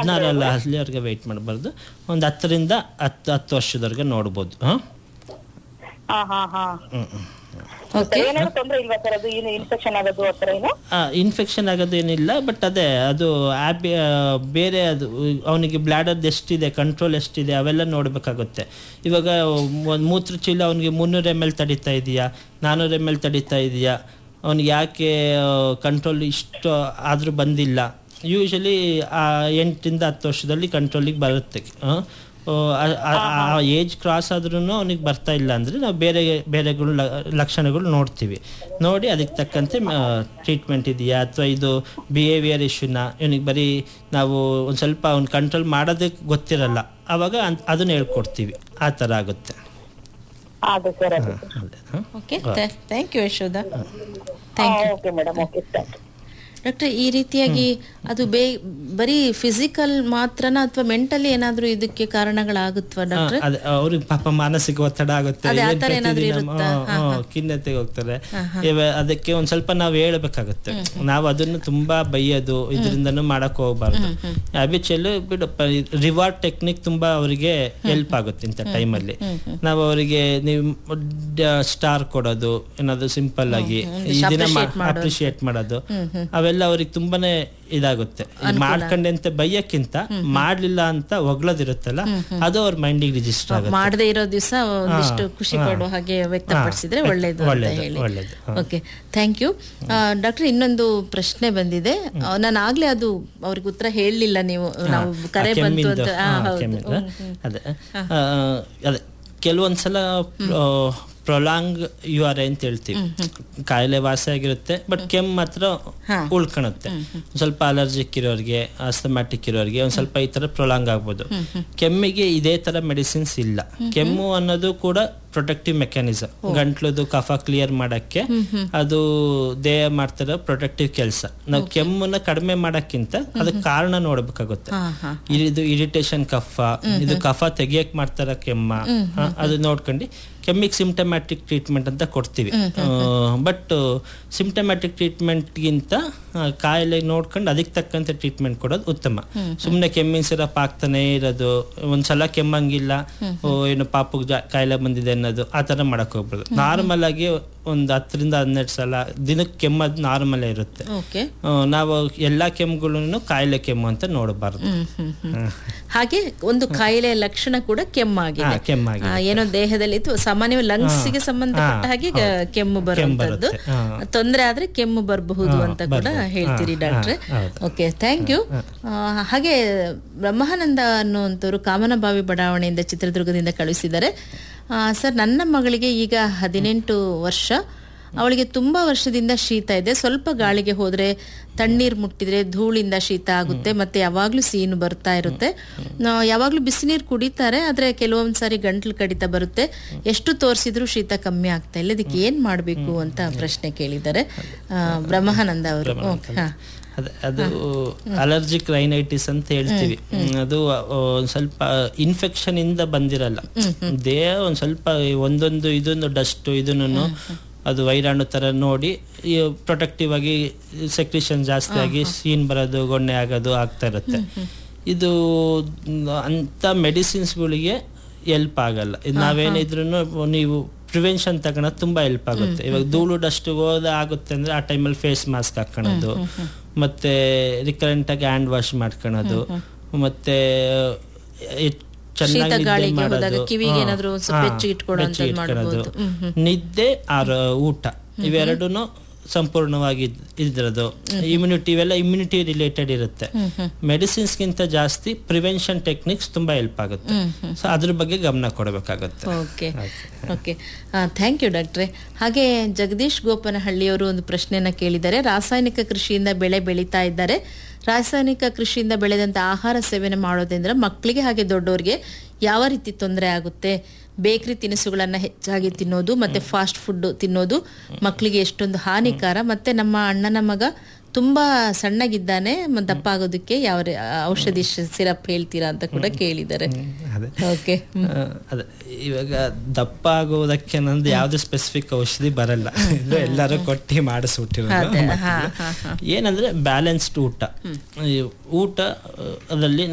ಹದಿನಾರು ಅಲ್ಲ ಅಲ್ಲಿವರೆಗೆ ವೆಯ್ಟ್ ಮಾಡಬಾರ್ದು ಒಂದು ಹತ್ತರಿಂದ ಹತ್ತು ಹತ್ತು ವರ್ಷದವರೆಗೆ ನೋಡ್ಬೋದು ಹಾಂ ಹಾ ಹಾ ಹಾ ಓಕೆ ಏನಾದ್ರು ತೊಂದ್ರೆ ಇಲ್ವಾ ಸರ್ ಅದು ಏನು ಇನ್ಫೆಕ್ಷನ್ ಆಗೋದು ಆ ಥರ ಏನು ಇನ್ಫೆಕ್ಷನ್ ಆಗೋದೇನಿಲ್ಲ ಬಟ್ ಅದೇ ಅದು ಆ್ಯಬಿ ಬೇರೆ ಅದು ಅವನಿಗೆ ಬ್ಲ್ಯಾಡರ್ದು ಎಷ್ಟಿದೆ ಕಂಟ್ರೋಲ್ ಎಷ್ಟಿದೆ ಅವೆಲ್ಲ ನೋಡಬೇಕಾಗುತ್ತೆ ಇವಾಗ ಒಂದು ಮೂತ್ರ ಚೀಲ ಅವನಿಗೆ ಮುನ್ನೂರು ಎಮ್ ಎಲ್ ತಡೀತಾ ಇದೆಯಾ ನಾನ್ನೂರು ಎಮ್ ಎಲ್ ತಡೀತಾ ಇದೆಯಾ ಅವ್ನಿಗೆ ಯಾಕೆ ಕಂಟ್ರೋಲ್ ಇಷ್ಟು ಆದರೂ ಬಂದಿಲ್ಲ ಯೂಶಲಿ ಆ ಎಂಟರಿಂದ ಹತ್ತು ವರ್ಷದಲ್ಲಿ ಕಂಟ್ರೋಲಿಗೆ ಬರುತ್ತೆ ಆ, ಆ ಏಜ್ ಕ್ರಾಸ್ ಆದ್ರೂ ಅವನಿಗೆ ಬರ್ತಾ ಇಲ್ಲ ಅಂದರೆ ನಾವು ಬೇರೆ ಬೇರೆಗಳು ಲ- ಲಕ್ಷಣಗಳು ನೋಡ್ತೀವಿ ನೋಡಿ ಅದಕ್ಕೆ ತಕ್ಕಂತೆ ಟ್ರೀಟ್ಮೆಂಟ್ ಇದೆಯಾ ಅಥವಾ ಇದು ಬಿಹೇವಿಯರ್ ಇಶ್ಯೂನ ಇವನಿಗೆ ಬರೀ ನಾವು ಒಂದು ಸ್ವಲ್ಪ ಅವ್ನು ಕಂಟ್ರೋಲ್ ಮಾಡೋದಕ್ಕೆ ಗೊತ್ತಿರಲ್ಲ ಆವಾಗ ಅನ್- ಅದನ್ನ ಹೇಳ್ಕೊಡ್ತೀವಿ ಆ ಥರ ಆಗುತ್ತೆ ಅದು ಸರ್ ಅದು ಅದೇ ಹಾಂ okay thank you Yashodha thank you okay madam okay thank you doctor ಈ ರೀತಿಯಾಗಿ ಅದು ಬೇ ಬರೀ ಫಿಸಿಕಲ್ ಮಾತ್ರನಾ ಅಥವಾ ಮೆಂಟಲಿ ಏನಾದ್ರೂ ಇದಕ್ಕೆ ಕಾರಣಗಳಾಗುತ್ತವಾ ಡಾಕ್ಟರ್ ಅದೇ ಅವ್ರಿಗೆ ಪಾಪ ಮಾನಸಿಕ ಒತ್ತಡ ಆಗುತ್ತೆ ಅದೇ ಆ ಏನ್ ಥರ ಏನಾದ್ರೂ ಪ್ರತಿದಿನ, ಇರುತ್ತಾ? ಹ್ಮ್, ಹ್ಮ್, ಖಿನ್ನತೆಗೆ ಹೋಗ್ತಾರೆ ಇವ- ಅದಕ್ಕೆ ಒಂದ್ ಸ್ವಲ್ಪ ನಾವು ಹೇಳ್ಬೇಕಾಗುತ್ತೆ ನಾವು ಅದನ್ನು ತುಂಬಾ ಬೈಯೋದು ಇದರಿಂದನೂ ಮಾಡಕ್ ಹೋಗ್ಬಾರ್ದು ಹ್ಯಾಬಿಚುಯಲ್ ಬಿಡಪ್ಪ ರಿವಾರ್ಡ್ ಟೆಕ್ನಿಕ್ ತುಂಬಾ ಅವರಿಗೆ ಹೆಲ್ಪ್ ಆಗುತ್ತೆ ಇಂಥ ಟೈಮಲ್ಲಿ ನಾವು ಅವರಿಗೆ ನೀವು ಸ್ಟಾರ್ ಕೊಡೋದು ಏನಾದ್ರು ಸಿಂಪಲ್ ಆಗಿ ಇದನ್ನ ಅಪ್ರಿಶಿಯೇಟ್ ಮಾಡೋದು ಅವೆಲ್ಲ ಅವ್ರಿಗೆ ತುಂಬಾನೇ ಇದಾಗುತ್ತೆ ಈ ಮಾಡ್ಕೊಂಡೆ ಅಂತ ಬೈಯಕ್ಕಿಂತ ಮಾಡ್ಲಿಲ್ಲ ಅಂತ ಹೊಗಳೋದಿರುತ್ತಲ್ಲ ಅದು ಅವ್ರ ಮೈಂಡಿಗೆ ರಿಜಿಸ್ಟರ್ ಆಗುತ್ತೆ ಮಾಡದೇ ಇರೋ ದಿವಸ ಒಂದಿಷ್ಟು ಖುಷಿ ಪಡುವ ಹಾಗೆ ವ್ಯಕ್ತಪಡಿಸಿದ್ರೆ ಒಳ್ಳೇದು ಅಂತ ಒಳ್ಳೇದು, ಹೇಳಿ ಒಳ್ಳೇದು, ಹಾ. ಓಕೆ ಥ್ಯಾಂಕ್ ಯು ಡಾಕ್ಟರ್ ಇನ್ನೊಂದು ಪ್ರಶ್ನೆ ಬಂದಿದೆ ನಾನು ಆಗ್ಲೇ ಅದು ಅವ್ರಿಗೆ ಉತ್ತರ ಹೇಳಲಿಲ್ಲ ನೀವು ನಾವು ಕರೆ ಬಂತು ಕೆಮ್ಮಿಂದು, ಅಂತ ಆ, ಹಾ, ಹೌದು ಕೆಮ್ಮಿಂದು. ಅದೇ ಆ, ಅದೇ ಕೆಲವೊಂದ್ಸಲ ಪ್ರೊಲಾಂಗ್ ಯು ಆರ್ ಅಂತ ಹೇಳ್ತೀವಿ ಕಾಯಿಲೆ ವಾಸಿ ಆಗಿರುತ್ತೆ ಬಟ್ ಕೆಮ್ಮು ಮಾತ್ರ ಉಳ್ಕೊಳುತ್ತೆ ಒಂದ್ ಸ್ವಲ್ಪ ಅಲರ್ಜಿಕ್ ಇರೋರಿಗೆ ಅಸ್ತಮ್ಯಾಟಿಕ್ ಇರೋರಿಗೆ ಒಂದ್ ಸ್ವಲ್ಪ ಈ ತರ ಪ್ರೊಲಾಂಗ್ ಆಗ್ಬೋದು ಕೆಮ್ಮಿಗೆ ಇದೇ ತರ ಮೆಡಿಸಿನ್ಸ್ ಇಲ್ಲ ಕೆಮ್ಮು ಅನ್ನೋದು ಕೂಡ ಪ್ರೊಟೆಕ್ಟಿವ್ ಮೆಕ್ಯಾನಿಸಮ್ ಗಂಟ್ಲದು ಕಫ ಕ್ಲಿಯರ್ ಮಾಡಕ್ಕೆ ಅದು ದೇಹ ಮಾಡ್ತಿರೋ ಪ್ರೊಟೆಕ್ಟಿವ್ ಕೆಲಸ ನಾವು ಕೆಮ್ಮನ್ನ ಕಡಿಮೆ ಮಾಡಕ್ಕಿಂತ ಅದಕ್ಕೆ ಕಾರಣ ನೋಡ್ಬೇಕಾಗುತ್ತೆ ಇದು ಇರಿಟೇಷನ್ ಕಫ ಇದು ಕಫ ತೆಗಿಯಕ್ ಮಾಡ್ತಾರ ಕೆಮ್ಮ ಆ, ಅದು ನೋಡ್ಕೊಂಡು ಕೆಮ್ಮಿಗೆ ಸಿಂಟಮ್ಯಾಟಿಕ್ ಟ್ರೀಟ್ಮೆಂಟ್ ಅಂತ ಕೊಡ್ತೀವಿ ಬಟ್ ಸಿಂಟಮ್ಯಾಟಿಕ್ ಟ್ರೀಟ್ಮೆಂಟ್ಗಿಂತ ಕಾಯಿಲೆ ನೋಡ್ಕೊಂಡು ಅದಕ್ಕೆ ತಕ್ಕಂತೆ ಟ್ರೀಟ್ಮೆಂಟ್ ಕೊಡೋದು ಉತ್ತಮ ಸುಮ್ಮನೆ ಕೆಮ್ಮಿನ ಸಿರಪ್ ಆಗ್ತಾನೆ ಇರೋದು ಒಂದ್ಸಲ ಕೆಮ್ಮಂಗಿಲ್ಲ ಓ ಏನು ಪಾಪಗ್ ಜಾ- ಕಾಯಿಲೆ ಬಂದಿದೆ ಅನ್ನೋದು ಆ ಥರ ಮಾಡಕ್ ಹೋಗ್ಬಾರ್ದು ನಾರ್ಮಲ್ ಆಗಿ ಒಂದು ಹತ್ತರಿಂದ ಹನ್ನೆರಡು ಸಲ ದಿನಕ್ಕೆ ಕೆಮ್ಮದು ನಾರ್ಮಲೇ ಇರುತ್ತೆ ಓಕೆ ಆ, ನಾವು ಎಲ್ಲಾ ಕೆಮ್ಮುಗಳನ್ನು ಕಾಯಿಲೆ ಕೆಮ್ಮು ಅಂತ ನೋಡಬಾರ್ದು ಹಾಗೆ ಒಂದು ಕಾಯಿಲೆಯ ಲಕ್ಷಣ ಕೂಡ ಕೆಮ್ಮಾಗಿದೆ ಹಾ, ಕೆಮ್ಮಾಗಿದೆ. ಆ, ಏನೋ ದೇಹದಲ್ಲಿ ಇತ್ತು ಸಾಮಾನ್ಯವಾಗಿ lungs ಗೆ ಸಂಬಂಧಪಟ್ಟ ಹಾಗೆ ಗ- ಕೆಮ್ಮು ಬರುವಂತದ್ದು ಬರುತ್ತೆ. ಹಾ. ತೊಂದರೆ ಆದ್ರೆ ಕೆಮ್ಮು ಬರಬಹುದು ಅಂತ ಕೂಡ ಹೇಳ್ತೀರಿ ಡಾಕ್ಟ್ರೆ ಓಕೆ ಥ್ಯಾಂಕ್ ಯು ಹಾಗೆ ಬ್ರಹ್ಮಾನಂದ ಅನ್ನುವಂಥವ್ರು ಕಾಮನಬಾವಿ ಬಡಾವಣೆಯಿಂದ ಚಿತ್ರದುರ್ಗದಿಂದ ಕಳುಹಿಸಿದ್ದಾರೆ ಸರ್ ನನ್ನ ಮಗಳಿಗೆ ಈಗ ಹದಿನೆಂಟು ವರ್ಷ ಅವಳಿಗೆ ತುಂಬಾ ವರ್ಷದಿಂದ ಶೀತ ಇದೆ ಸ್ವಲ್ಪ ಗಾಳಿಗೆ ಹೋದ್ರೆ ತಣ್ಣೀರ್ ಮುಟ್ಟಿದ್ರೆ ಧೂಳಿಂದ ಶೀತ ಆಗುತ್ತೆ ಮತ್ತೆ ಯಾವಾಗ್ಲೂ ಸೀನು ಬರ್ತಾ ಇರುತ್ತೆ ಆ, ಯಾವಾಗ್ಲೂ ಬಿಸಿನೀರು ಕುಡಿತಾರೆ ಆದ್ರೆ ಕೆಲವೊಂದ್ ಸಾರಿ ಗಂಟ್ಲು ಕಡಿತ ಬರುತ್ತೆ ಎಷ್ಟು ತೋರಿಸಿದ್ರು ಶೀತ ಕಮ್ಮಿ ಆಗ್ತಾ ಇಲ್ಲ ಇದಕ್ಕೆ ಏನ್ ಮಾಡ್ಬೇಕು ಅಂತ ಪ್ರಶ್ನೆ ಕೇಳಿದ್ದಾರೆ ಆ, ಬ್ರಹ್ಮಾನಂದ ಅವರು ಓಕೆ ಹಾ ಅದೇ ಅದು ಅಲರ್ಜಿಕ್ ರೈನೈಟಿಸ್ ಅಂತ ಹೇಳ್ತೀವಿ ಹ್ಮ್, ಅದು ಆ, ಒಂದ್ ಸ್ವಲ್ಪ ಇನ್ಫೆಕ್ಷನ್ ಇಂದ ಬಂದಿರಲ್ಲ ದೇಹ ಒಂದ್ ಸ್ವಲ್ಪ ಒಂದೊಂದು ಇದೊಂದು ಡಸ್ಟ್ ಇದನ್ನು ಅದು ವೈರಾಣು ತರ ನೋಡಿ ಪ್ರೊಟೆಕ್ಟಿವ್ ಆಗಿ ಸೆಕ್ರಿಷನ್ ಜಾಸ್ತಿ ಆಗಿ ಸೀನ್ ಬರೋದು ಗೊಣ್ಣೆ ಆಗೋದು ಆಗ್ತಾ ಇರುತ್ತೆ ಇದು ಅಂತ ಮೆಡಿಸಿನ್ಸ್ಗಳಿಗೆ ಹೆಲ್ಪ್ ಆಗಲ್ಲ ಇದು ನಾವೇನಿದ್ರು ನೀವು ಪ್ರಿವೆನ್ಷನ್ ತಗೊಳೋದು ತುಂಬಾ ಹೆಲ್ಪ್ ಆಗುತ್ತೆ ಇವಾಗ ಧೂಳು ಡಸ್ಟ್ ಹೋದ ಆಗುತ್ತೆ ಅಂದ್ರೆ ಆ ಟೈಮಲ್ಲಿ ಫೇಸ್ ಮಾಸ್ಕ್ ಹಾಕೊಳ್ಳೋದು ಮತ್ತೆ ರಿಕರೆಂಟ್ ಆಗಿ ಹ್ಯಾಂಡ್ ವಾಶ್ ಮಾಡ್ಕೊಳ್ಳೋದು ಮತ್ತೆ ಎ- ಚೆನ್ನಾಗಿ ಶೀತ ನಿದ್ದೆ ಗಾಳಿಗೆ ಮಾಡೋದು. ಹೋದಾಗ ಕಿವಿಗೆ ಹಾ, ಏನಾದ್ರು ಒಂದ್ ಸ್ವಲ್ಪ ಹಾ, ಬೆಚ್ಚಗೆ ಇಟ್ಕೊಳ್ಳೋ ಬೆಚ್ಚಗೆ ಅಂಥದ್ದು ಇಟ್ಕೊಳ್ಳೋದು. ಮಾಡ್ಬೋದು. ನಿದ್ದೆ ಆರ ಊಟ ಇವೆರಡೂನು ಸಂಪೂರ್ಣವಾಗಿ ಇದ್ರದು ಇಮ್ಯುನಿಟಿ ಇವೆಲ್ಲ ಇಮ್ಯುನಿಟಿ ರಿಲೇಟೆಡ್ ಇರುತ್ತೆ ಮೆಡಿಸಿನ್ಸ್ಗಿಂತ ಜಾಸ್ತಿ ಪ್ರಿವೆನ್ಷನ್ ಟೆಕ್ನಿಕ್ಸ್ ತುಂಬಾ ಹೆಲ್ಪ್ ಆಗುತ್ತೆ ಸೊ ಅದ್ರ ಬಗ್ಗೆ ಗಮನ ಕೊಡಬೇಕಾಗುತ್ತೆ ಓಕೆ ಓಕೆ ಥ್ಯಾಂಕ್ ಯು ಡಾಕ್ಟ್ರೆ ಹಾಗೆ ಜಗದೀಶ್ ಗೋಪನಹಳ್ಳಿಯವರು ಒಂದು ಪ್ರಶ್ನೆಯನ್ನ ಕೇಳಿದ್ದಾರೆ ರಾಸಾಯನಿಕ ಕೃಷಿಯಿಂದ ಬೆಳೆ ಬೆಳೀತಾ ಇದ್ದಾರೆ ರಾಸಾಯನಿಕ ಕೃಷಿಯಿಂದ ಬೆಳೆದಂತ ಆಹಾರ ಸೇವನೆ ಮಾಡೋದ್ರಿಂದ ಮಕ್ಕಳಿಗೆ ಹಾಗೆ ದೊಡ್ಡವರಿಗೆ ಯಾವ ರೀತಿ ತೊಂದರೆ ಆಗುತ್ತೆ ಬೇಕರಿ ತಿನಿಸುಗಳನ್ನ ಹೆಚ್ಚಾಗಿ ತಿನ್ನೋದು ಮತ್ತೆ ಫಾಸ್ಟ್ ಫುಡ್ ತಿನ್ನೋದು ಮಕ್ಕಳಿಗೆ ಎಷ್ಟೊಂದು ಹಾನಿಕಾರ ಮತ್ತೆ ನಮ್ಮ ಅಣ್ಣನ ಮಗ ತುಂಬಾ ಸಣ್ಣಗಿದ್ದಾನೆ ಮ- ದಪ್ಪ ಆಗೋದಕ್ಕೆ ಯಾವ ರೇ- ಔಷಧಿ ಸಿರಪ್ ಹೇಳ್ತೀರಾ ಅಂತ ಕೂಡ ಕೇಳಿದ್ದಾರೆ ಅದೇ ಓಕೆ ಆ, ಅದೇ ಇವಾಗ ದಪ್ಪ ಆಗೋದಕ್ಕೆ ನಂದು ಯಾವ್ದು ಸ್ಪೆಸಿಫಿಕ್ ಔಷಧಿ ಬರಲ್ಲ ಇದು ಎಲ್ಲರೂ ಕೊಟ್ಟಿ ಮಾಡಿಸ್ಬಿಟ್ಟಿರೋದು ಏನಂದ್ರೆ ಬ್ಯಾಲೆನ್ಸ್ಡ್ ಊಟ ಈ ಊಟ ಆ, ಅದರಲ್ಲಿ